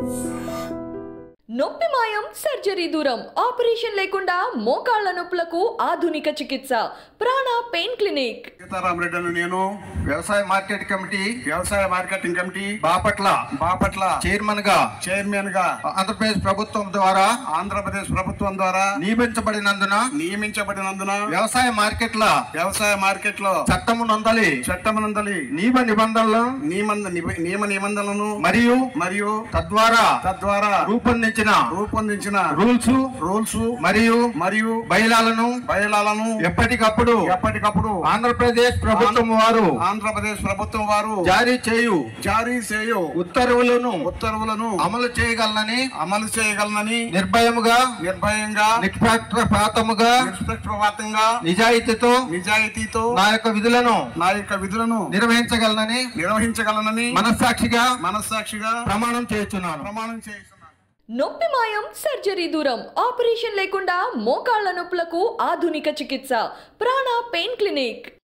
నొప్పి మాయం సర్జరీ దూరం ఆపరేషన్ లేకుండా మోకాళ్ల నొప్పులకు ఆధునిక చికిత్స ప్రాణ పెయిన్ క్లినిక్ సీతారామరెడ్డి అని నేను వ్యవసాయ మార్కెట్ కమిటీ వ్యవసాయ marketing committee Bapatla Bapatla chairman గా చైర్మన్ గా ఆంధ్రప్రదేశ్ ప్రభుత్వం ద్వారా ఆంధ్రప్రదేశ్ ప్రభుత్వం ద్వారా నియమించబడినందున నియమించబడినందున వ్యవసాయ మార్కెట్ల వ్యవసాయ మార్కెట్ లో చట్టము నందలి చట్టమనందలి నియమ నిబంధనలను నియమ నియమ నిబంధనలను మరియు మరియు తద్వారా తద్వారా రూపొందించిన రూపొందించిన రూల్స్ రూల్స్ మరియు మరియు బయలాలను బయలాలను ఎప్పటికప్పుడు ఎప్పటికప్పుడు ఆంధ్రప్రదేశ్ ప్రభుత్వం వారు ఆంధ్రప్రదేశ్ ప్రభుత్వం వారు జారీ చేయు జారీ చేయు ఉత్తర్వులను ఉత్తర్వులను అమలు చేయగలనని అమలు చేయగలనని నిర్భయముగా నిర్భయంగా నిష్పక్షపాతముగా నిష్పక్షపాతంగా నిజాయితీతో నిజాయితీతో నా యొక్క విధులను నా యొక్క విధులను నిర్వహించగలనని నిర్వహించగలనని మనస్సాక్షిగా మనస్సాక్షిగా ప్రమాణం చేస్తున్నాను ప్రమాణం చేస్తున్నాను నొప్పి మాయం సర్జరీ దూరం ఆపరేషన్ లేకుండా మోకాళ్ల నొప్పులకు ఆధునిక చికిత్స ప్రాణ పెయిన్ క్లినిక్